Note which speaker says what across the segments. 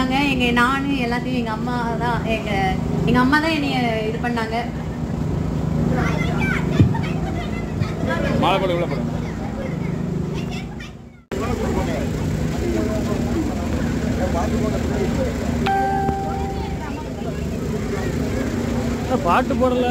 Speaker 1: பண்ணாங்க எங்க நானு எல்லாத்தையும் எங்க அம்மா தான் எங்க எங்க அம்மா தான் என்னைய இது பண்ணாங்க
Speaker 2: மாலை போட உள்ள போடுங்க என்ன பாட்டு போடல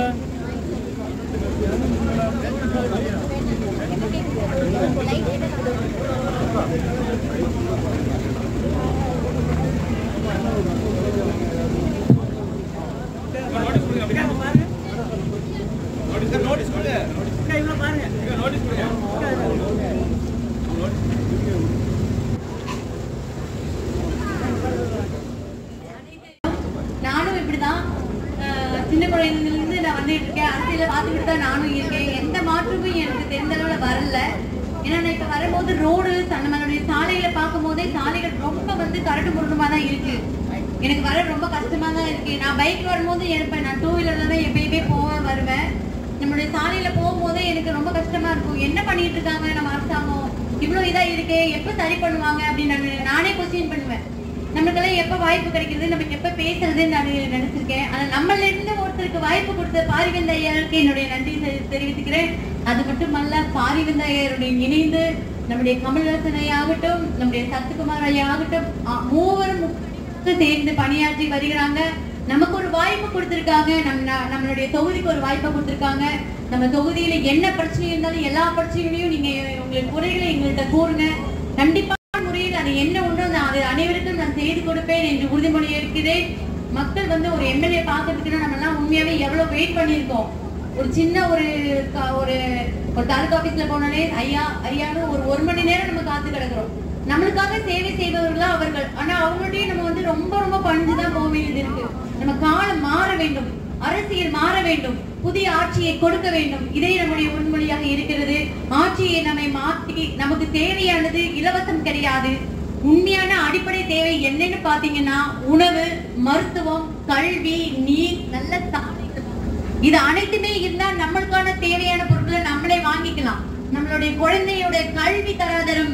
Speaker 1: நானும் இப்படிதான் அஹ், சின்ன குழந்தையிலிருந்து நான் வந்துட்டு இருக்கேன் அரசியல பார்த்துக்கிட்டு தான் நானும் இருக்கேன் எந்த மாற்றமும் எனக்கு தெரிந்த அளவுல வரல ஏன்னா நான் இப்ப வரும்போது ரோடு நம்மளுடைய சாலையில பார்க்கும் போதே சாலைகள் ரொம்ப வந்து கரடு முரடுமா தான் இருக்கு எனக்கு வர ரொம்ப கஷ்டமா தான் இருக்கு நான் பைக் வரும்போது இருப்பேன் நான் டூ வீலர்ல தான் எப்பயுமே போவேன் வருவேன் நம்மளுடைய சாலையில போகும்போதே எனக்கு ரொம்ப கஷ்டமா இருக்கும் என்ன பண்ணிட்டு இருக்காங்க நம்ம அரசாங்கம் இவ்வளவு இதா இருக்கே எப்ப சரி பண்ணுவாங்க அப்படின்னு நான் நானே கொஸ்டின் பண்ணுவேன் நமக்கெல்லாம் எப்ப வாய்ப்பு கிடைக்கிறது நமக்கு எப்ப பேசுறதுன்னு நான் நினைச்சிருக்கேன் ஆனா நம்மள இருந்து ஒருத்தருக்கு வாய்ப்பு கொடுத்த பாரிவந்த ஐயருக்கு என்னுடைய நன்றி தெ- தெரிவித்துக்கிறேன் அது மட்டுமல்ல பாரிவந்த ஐயருடைய இணைந்து நம்முடைய கமலரசன் ஐயா ஆகட்டும் நம்முடைய சத்துக்குமார் ஐயா ஆகட்டும் ஆ, மூவரும் முக்கியமாக சேர்ந்து பணியாற்றி வருகிறாங்க நமக்கு ஒரு வாய்ப்பு கொடுத்திருக்காங்க நம்ம ந- நம்மளுடைய தொகுதிக்கு ஒரு வாய்ப்பை கொடுத்திருக்காங்க நம்ம தொகுதியில என்ன பிரச்சனை இருந்தாலும் எல்லா பிரச்சனைகளையும் நீங்க உங்களுக்கு குறைகளை எங்கள்கிட்ட கூறுங்க கண்டிப்பா முறையில் அது என்ன ஒன்றோ நான் அது அனைவருக்கும் நான் செய்து கொடுப்பேன் என்று உறுதிமொழி இருக்கிறேன் மக்கள் வந்து ஒரு எம்எல்ஏ பார்க்கறதுக்கு நம்ம எல்லாம் உண்மையாவே எவ்வளவு வெயிட் பண்ணியிருக்கோம் ஒரு சின்ன ஒரு க- ஒரு ஒரு தாலுகா ஆபீஸ்ல போனாலே ஐயா ஐயான்னு ஒரு ஒரு மணி நேரம் நம்ம காத்து கிடக்குறோம் நம்மளுக்காக சேவை செய்பவர்களா அவர்கள் ஆனா அவங்கள்ட்டயே நம்ம வந்து ரொம்ப ரொம்ப பணிஞ்சுதான் போக வேண்டியது இருக்கு நம்ம காலம் மாற வேண்டும் அரசியல் மாற வேண்டும் புதிய ஆட்சியை கொடுக்க வேண்டும் இதே நம்முடைய உண்மொழியாக இருக்கிறது ஆட்சியை நம்மை மாற்றி நமக்கு தேவையானது இலவசம் கிடையாது உண்மையான அடிப்படை தேவை என்னன்னு பாத்தீங்கன்னா உணவு மருத்துவம் கல்வி நீர் நல்ல சாலைகள் இது அனைத்துமே இருந்தா நம்மளுக்கான தேவையான பொருட்களை நம்மளே வாங்கிக்கலாம் நம்மளுடைய குழந்தையோட கல்வி தராதரம்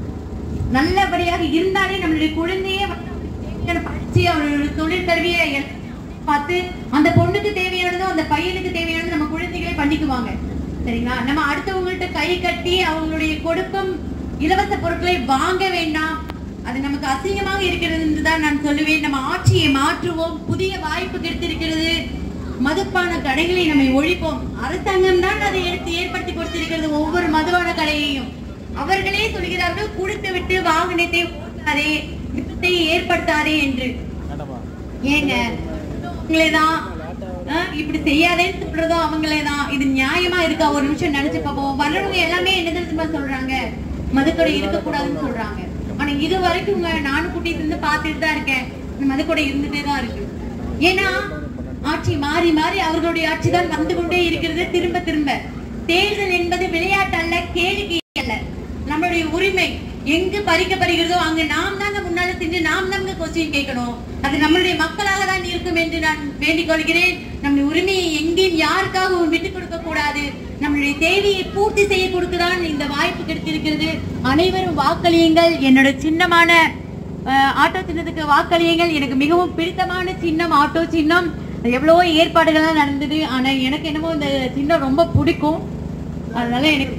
Speaker 1: நல்லபடியாக இருந்தாலே நம்மளுடைய குழந்தையே வந்து அவருக்கு தேவையான படிச்சு அவரோட தொழில் கல்வியை எல்லாம் பார்த்து அந்த பொண்ணுக்கு தேவையானதோ அந்த பையனுக்கு தேவையானது நம்ம குழந்தைகளே பண்ணிக்குவாங்க சரிங்களா நம்ம அடுத்தவங்கள்ட்ட கை கட்டி அவங்களுடைய கொடுக்கும் இலவச பொருட்களை வாங்க வேண்டாம் அது நமக்கு அசிங்கமாக இருக்கிறது என்று தான் நான் சொல்லுவேன் நம்ம ஆட்சியை மாற்றுவோம் புதிய வாய்ப்பு கிடைத்திருக்கிறது மதுப்பான கடைகளை நம்மை ஒழிப்போம் அரசாங்கம் தான் அதை எடுத்து ஏற்படுத்தி கொடுத்திருக்கிறது ஒவ்வொரு மதுபான கடையையும் அவர்களே சொல்கிறார்கள் குடித்து விட்டு வாகனத்தை ஓட்டாதே விபத்தை ஏற்படுத்தாதே என்று
Speaker 2: வேண்டாமா
Speaker 1: ஏங்க அவங்களேதான் ஆ, இப்படி செய்யாதேன்னு சொல்றதும் அவங்களே தான் இது நியாயமா இருக்கா ஒரு நிமிஷம் நினைச்சு பார்ப்போம் வர்றவங்க எல்லாமே என்ன தெரியுமா சொல்றாங்க மதுக்கடை இருக்கக்கூடாதுன்னு சொல்றாங்க ஆனா இது வரைக்கும் நானும் கூட்டிட்டு இருந்து பார்த்துட்டு தான் இருக்கேன் இந்த மதுக்கடை இருந்துட்டே தான் இருக்கு ஏன்னா ஆட்சி மாறி மாறி அவர்களுடைய ஆட்சி தான் வந்து கொண்டே இருக்கிறது திரும்ப திரும்ப தேர்தல் என்பது விளையாட்டு அல்ல கேளிக்கை அல்ல நம்மளுடைய உரிமை எங்கு பறிக்கப்படுகிறதோ அங்கு நாம் தாங்க முன்னால சென்று நாம் தாங்க கொஸ்டின் கேட்கணும் அது நம்மளுடைய மக்களாக தான் இருக்கும் என்று நான் வேண்டிக் கொள்கிறேன் நம்முடைய உரிமையை எங்கேயும் யாருக்காகவும் விட்டுக் கொடுக்க கூடாது நம்மளுடைய தேவையை பூர்த்தி செய்ய கொடுக்கதான் இந்த வாய்ப்பு கிடைத்திருக்கிறது அனைவரும் வாக்களியுங்கள் என்னோட சின்னமான அஹ், ஆட்டோ சின்னத்துக்கு வாக்களியுங்கள் எனக்கு மிகவும் பிடித்தமான சின்னம் ஆட்டோ சின்னம் எவ்வளவோ ஏற்பாடுகள்லாம் நடந்தது ஆனா எனக்கு என்னமோ இந்த சின்னம் ரொம்ப பிடிக்கும் அதனால எனக்கு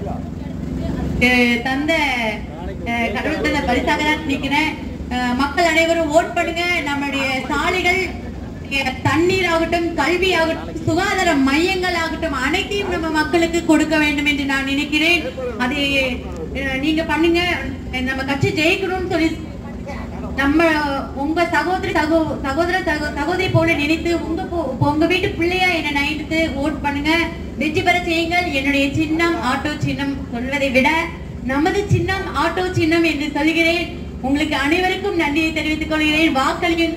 Speaker 1: அஹ் தந்த அஹ் கடவுள் தந்த பரிசாக தான் நினைக்கிறேன் அஹ் மக்கள் அனைவரும் ஓட் பண்ணுங்க நம்முடைய சாலைகள் அஹ் தண்ணீர் ஆகட்டும் கல்வி ஆகட்டும் சுகாதார மையங்கள் ஆகட்டும் அனைத்தையும் நம்ம மக்களுக்கு கொடுக்க வேண்டும் என்று நான் நினைக்கிறேன் அதை அஹ் நீங்க பண்ணுங்க நம்ம கட்சி ஜெயிக்கணும்னு சொல்லி நம்ம உங்க சகோதரி சகோ சகோதர சகோ சகோதரி போல நினைத்து உங்க போ- உங்க வீட்டு பிள்ளையா என்ன நினைத்து ஓட் பண்ணுங்க வெற்றி பெற செய்யுங்கள் என்னுடைய சின்னம் ஆட்டோ சின்னம் சொல்வதை விட நமது சின்னம் ஆட்டோ சின்னம் என்று சொல்கிறேன் உங்களுக்கு அனைவருக்கும் நன்றியை தெரிவித்துக் கொள்கிறேன் வாக்களியும்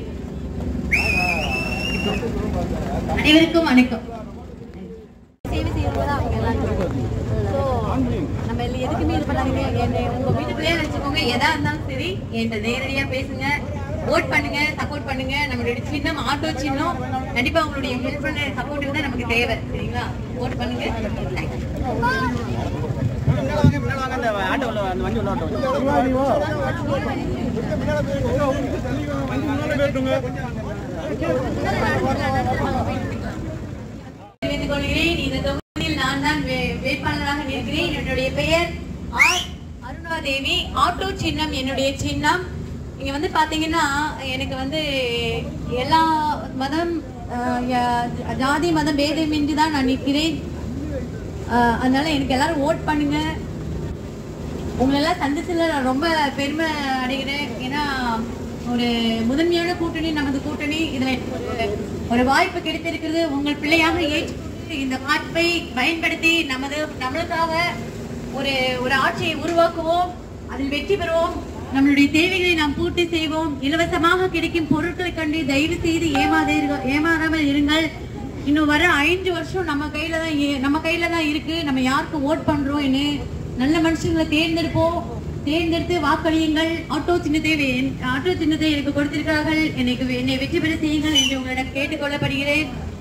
Speaker 1: அனைவருக்கும் வணக்கம் சேவை செய்யறவங்க தான் அவங்க எல்லாரும் ஸோ நம்ம எல்லாம் எதுக்குமே இது பண்ணாதீங்க என்னை உங்க வீட்டுக்குள்ளேயே வச்சுக்கோங்க எதா இருந்தாலும் சரி என்கிட்ட நேரடியா பேசுங்க ஓட் பண்ணுங்க சப்போர்ட் பண்ணுங்க நம்மளுடைய சின்னம் ஆட்டோ சின்னம் கண்டிப்பா உங்களுடைய ஹெல்ப் பண்ண சப்போர்ட் தான் நமக்கு தேவை சரிங்களா ஓட் பண்ணுங்க Thank you. தெரிவித்துக் கொள்கிறேன் இந்த தொகுதியில் நான் தான் வே- வேட்பாளராக நிற்கிறேன் என்னுடைய பெயர் ஆர் அருணாதேவி ஆட்டோ சின்னம் என்னுடைய சின்னம் இங்க வந்து பாத்தீங்கன்னா எனக்கு வந்து எல்லா மதம் அஹ், ய- ஜாதி மதம் பேதமின்றி தான் நான் நிற்கிறேன் அஹ், அதனால எனக்கு எல்லாரும் ஓட் பண்ணுங்க உங்களெல்லாம் சந்திச்சதுல நான் ரொம்ப பெருமை அடைகிறேன் ஏன்னா ஒரு முதன்மையான கூட்டணி நமது கூட்டணி இதுல எனக்கு ஒரு- ஒரு வாய்ப்பு கிடைத்திருக்கிறது உங்கள் பிள்ளையாக ஏற்று இந்த வாய்ப்பை பயன்படுத்தி நமது நம்மளுக்காக ஒரு ஒரு ஆட்சியை உருவாக்குவோம் அதில் வெற்றி பெறுவோம் நம்மளுடைய தேவைகளை நாம் பூர்த்தி செய்வோம் இலவசமாக கிடைக்கும் பொருட்களை கண்டு தயவு செய்து ஏமாதீர்கள் ஏமாறாமல் இருங்கள் இன்னும் வர ஐந்து வருஷம் நம்ம கையில தான் இ- நம்ம கையில தான் இருக்கு நம்ம யாருக்கு ஓட் பண்றோம்னு நல்ல மனுஷங்களை தேர்ந்தெடுப்போம் தேர்ந்தெடுத்து வாக்களியுங்கள் ஆட்டோ சின்னத்தை வே- ஆட்டோ சின்னத்தை எனக்கு கொடுத்திருக்கிறார்கள் எனக்கு என்னை வெற்றி பெற செய்யுங்கள் என்று உங்களிடம் கேட்டுக்கொள்ளப்படுகிறேன்